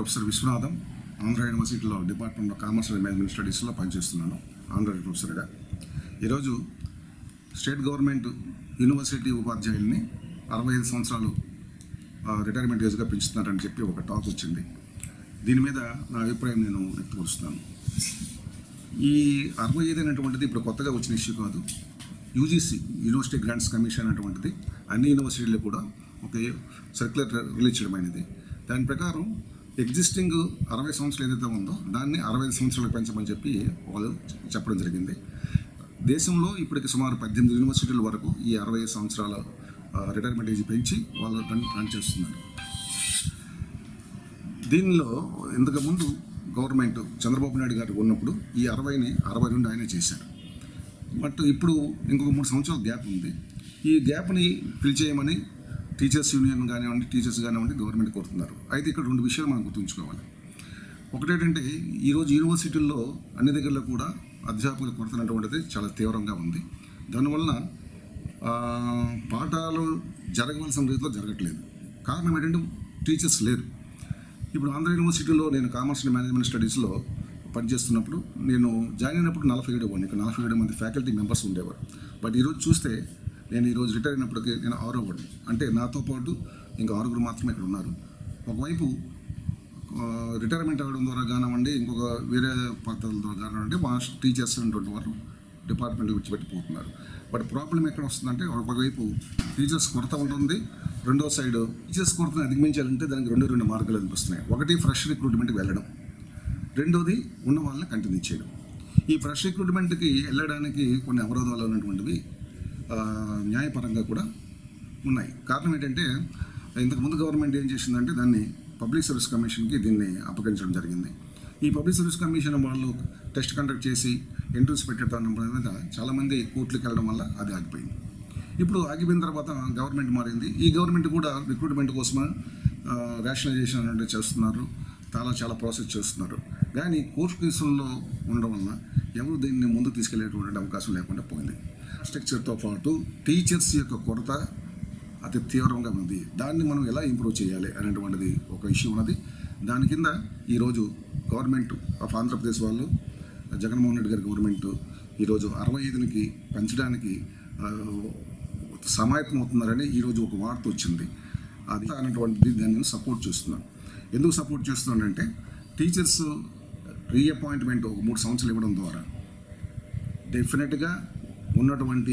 professor Viswanatham Andhra యూనివర్సిటీలో department of commerce and management స్టడీస్లో పనిచేస్తున్నాను ఆంధ్ర ప్రొఫెసర్గా ఈరోజు స్టేట్ గవర్నమెంట్ యూనివర్సిటీ ఉపాధ్యాయుల్ని అరవై ఐదు సంవత్సరాలు ఆ, రిటైర్మెంట్ ఏజ్గా పెంచుతున్నారని చెప్పి ఒక టాక్ వచ్చింది దీని మీద నా అభిప్రాయం నేను వ్యక్తపరుస్తున్నాను ఈ అరవై ఐదు అనేటువంటిది ఇప్పుడు కొత్తగా వచ్చిన ఇష్యూ కాదు యూజీసీ యూనివర్సిటీ గ్రాంట్స్ కమిషన్ అనేటువంటిది అన్ని యూనివర్సిటీలు కూడా ఒక సర్క్యులర్ రిలీజ్ చేయడమైనది దాని ప్రకారం ఎగ్జిస్టింగ్ అరవై సంవత్సరాలు ఏదైతే ఉందో దాన్ని అరవై ఐదు సంవత్సరాలకు పెంచమని చెప్పి వాళ్ళు చెప్పడం జరిగింది దేశంలో ఇప్పటికి సుమారు పద్దెనిమిది యూనివర్సిటీల వరకు ఈ అరవై ఐదు సంవత్సరాల ఆ, రిటైర్మెంట్ ఏజ్ పెంచి వాళ్ళు రన్ రన్ చేస్తున్నారు దీనిలో ఇంతకుముందు గవర్నమెంట్ చంద్రబాబు నాయుడు గారు ఉన్నప్పుడు ఈ అరవైని అరవై రెండు ఆయనే చేశారు బట్ ఇప్పుడు ఇంకొక మూడు సంవత్సరాల గ్యాప్ ఉంది ఈ గ్యాప్ని ఫిల్ చేయమని టీచర్స్ యూనియన్ కానివ్వండి టీచర్స్ కానివ్వండి గవర్నమెంట్ కోరుతున్నారు అయితే ఇక్కడ రెండు విషయాలు మనం గుర్తుంచుకోవాలి ఒకటేంటంటే ఈరోజు యూనివర్సిటీల్లో అన్ని దగ్గరలో కూడా అధ్యాపకుల కొరత అనేటువంటిది చాలా తీవ్రంగా ఉంది దానివల్ల ఆ, పాఠాలు జరగవలసిన రీతిలో జరగట్లేదు కారణం ఏంటంటే టీచర్స్ లేరు ఇప్పుడు ఆంధ్ర యూనివర్సిటీలో నేను కామర్స్ అండ్ మేనేజ్మెంట్ స్టడీస్లో పనిచేస్తున్నప్పుడు నేను జాయిన్ అయినప్పుడు నలభై ఏడు వాడిని ఇక్కడ నలభై ఏడు మంది ఫ్యాకల్టీ మెంబర్స్ ఉండేవారు బట్ ఈరోజు చూస్తే నేను ఈరోజు రిటైర్ అయినప్పటికీ నేను ఆరో వాడిని అంటే నాతో పాటు ఇంకా ఆరుగురు మాత్రమే ఇక్కడ ఉన్నారు ఒకవైపు ఆ, రిటైర్మెంట్ అవ్వడం ద్వారా కానివ్వండి ఇంకొక వేరే పద్ధతుల ద్వారా కానివ్వండి మా టీచర్స్ అనేటువంటి వారు డిపార్ట్మెంట్ విడిచిపెట్టిపోతున్నారు బట్ ప్రాబ్లం ఎక్కడ వస్తుందంటే ఒకవైపు టీచర్స్ కొరత ఉంటుంది రెండో సైడ్ టీచర్స్ కొరతను అధిగమించాలంటే దానికి రెండు రెండు మార్గాలు అనిపిస్తున్నాయి ఒకటి ఫ్రెష్ రిక్రూట్మెంట్కి వెళ్ళడం రెండోది ఉన్న వాళ్ళని కంటిన్యూ చేయడం ఈ ఫ్రెష్ రిక్రూట్మెంట్కి వెళ్ళడానికి కొన్ని అవరోధాలు ఉన్నటువంటివి ఆ, న్యాయపరంగా కూడా ఉన్నాయి కారణం ఏంటంటే ఇంతకుముందు గవర్నమెంట్ ఏం చేసిందంటే దాన్ని పబ్లిక్ సర్వీస్ కమిషన్కి దీన్ని అప్పగించడం జరిగింది ఈ పబ్లిక్ సర్వీస్ కమిషన్ వాళ్ళు టెస్ట్ కండక్ట్ చేసి ఎంట్రన్స్ పెట్టడం మీద చాలామంది కోర్టులకు వెళ్ళడం వల్ల అది ఆగిపోయింది ఇప్పుడు ఆగిపోయిన తర్వాత గవర్నమెంట్ మారింది ఈ గవర్నమెంట్ కూడా రిక్రూట్మెంట్ కోసం రేషనలైజేషన్ అనేది చేస్తున్నారు చాలా చాలా ప్రాసెస్ చేస్తున్నారు కానీ కోర్టు కేసుల్లో ఉండడం వలన ఎవరు దీన్ని ముందు తీసుకెళ్లేటువంటి అవకాశం లేకుండా పోయింది స్ట్రక్చర్తో పాటు టీచర్స్ యొక్క కొరత అతి తీవ్రంగా ఉంది దాన్ని మనం ఎలా ఇంప్రూవ్ చేయాలి అనేటువంటిది ఒక ఇష్యూ ఉన్నది దాని కింద ఈరోజు గవర్నమెంట్ ఆఫ్ ఆంధ్రప్రదేశ్ వాళ్ళు జగన్మోహన్ రెడ్డి గారి గవర్నమెంట్ ఈరోజు అరవై ఐదునికి పెంచడానికి ఆ, సమాయత్తం అవుతున్నారని ఈరోజు ఒక వార్త వచ్చింది అది అనేటువంటిది దాన్ని నేను సపోర్ట్ చేస్తున్నాను ఎందుకు సపోర్ట్ చేస్తున్నానంటే టీచర్స్ రీఅపాయింట్మెంట్ ఒక మూడు సంవత్సరాలు ఇవ్వడం ద్వారా డెఫినెట్గా ఉన్నటువంటి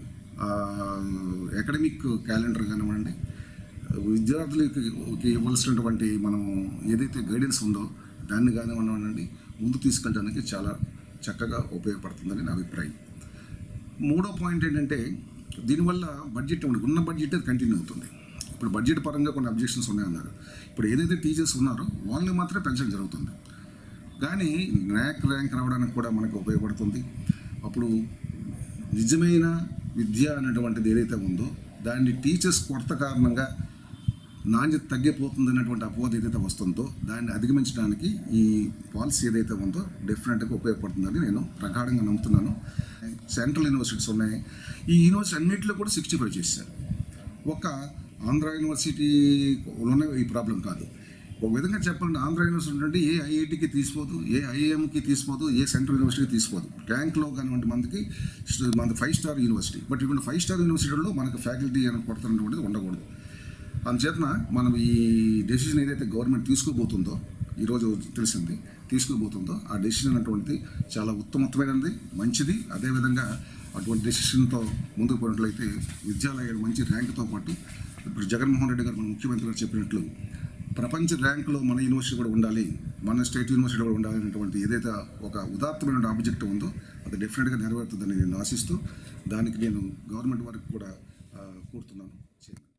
అకాడమిక్ క్యాలెండర్ కానివ్వండి విద్యార్థులకి ఇవ్వాల్సినటువంటి మనం ఏదైతే గైడెన్స్ ఉందో దాన్ని కానివ్వండి ముందు తీసుకెళ్ళడానికి చాలా చక్కగా ఉపయోగపడుతుందని నా అభిప్రాయం మూడో పాయింట్ ఏంటంటే దీనివల్ల బడ్జెట్ ఉండదు ఉన్న బడ్జెట్ అది కంటిన్యూ అవుతుంది ఇప్పుడు బడ్జెట్ పరంగా కొన్ని అబ్జెక్షన్స్ ఉన్నాయన్నారు ఇప్పుడు ఏదైతే టీచర్స్ ఉన్నారో వాళ్ళని మాత్రమే పెంచడం జరుగుతుంది కానీ ర్యాంక్ ర్యాంక్ రావడానికి కూడా మనకు ఉపయోగపడుతుంది అప్పుడు నిజమైన విద్య అనేటువంటిది ఏదైతే ఉందో దాన్ని టీచర్స్ కొరత కారణంగా నాణ్యత తగ్గిపోతుంది అనేటువంటి అపోహ ఏదైతే వస్తుందో దాన్ని అధిగమించడానికి ఈ పాలసీ ఏదైతే ఉందో డెఫినెట్గా ఉపయోగపడుతుందని నేను ప్రగాఢంగా నమ్ముతున్నాను సెంట్రల్ యూనివర్సిటీస్ ఉన్నాయి ఈ యూనివర్సిటీ అన్నింటిలో కూడా సిక్స్టీ ఫైవ్ చేశారు ఒక ఆంధ్ర యూనివర్సిటీలోనే ఈ ప్రాబ్లం కాదు ఒక విధంగా చెప్పాలంటే ఆంధ్ర యూనివర్సిటీ నుండి ఏ ఐఐటికి తీసిపోదు ఏ ఐఐఎంకి తీసిపోదు ఏ సెంట్రల్ యూనివర్సిటీకి తీసిపోదు ర్యాంక్లో కానివ్వండి మనకి మన ఫైవ్ స్టార్ యూనివర్సిటీ బట్ ఇటువంటి ఫైవ్ స్టార్ యూనివర్సిటీలో మనకు ఫ్యాకల్టీ అని కొడుతున్నటువంటిది ఉండకూడదు అందుచేతన మనం ఈ డెసిషన్ ఏదైతే గవర్నమెంట్ తీసుకోబోతుందో ఈరోజు తెలిసింది తీసుకోబోతుందో ఆ డెసిషన్ అటువంటిది చాలా ఉత్తమమైనది మంచిది అదేవిధంగా అటువంటి డెసిషన్తో ముందుకు పోయినట్లయితే విద్యాలయాలు మంచి ర్యాంకుతో పాటు ఇప్పుడు జగన్మోహన్ రెడ్డి గారు మన ముఖ్యమంత్రి గారు చెప్పినట్లు ప్రపంచ ర్యాంకులో మన యూనివర్సిటీ కూడా ఉండాలి మన స్టేట్ యూనివర్సిటీ కూడా ఉండాలి అనేటువంటి ఏదైతే ఒక ఉదాత్తమైన ఆబ్జెక్ట్ ఉందో అది డెఫినెట్గా నెరవేరుతుందని నేను ఆశిస్తూ దానికి నేను గవర్నమెంట్ వారికి కూడా ఆ, కోరుతున్నాను చేయండి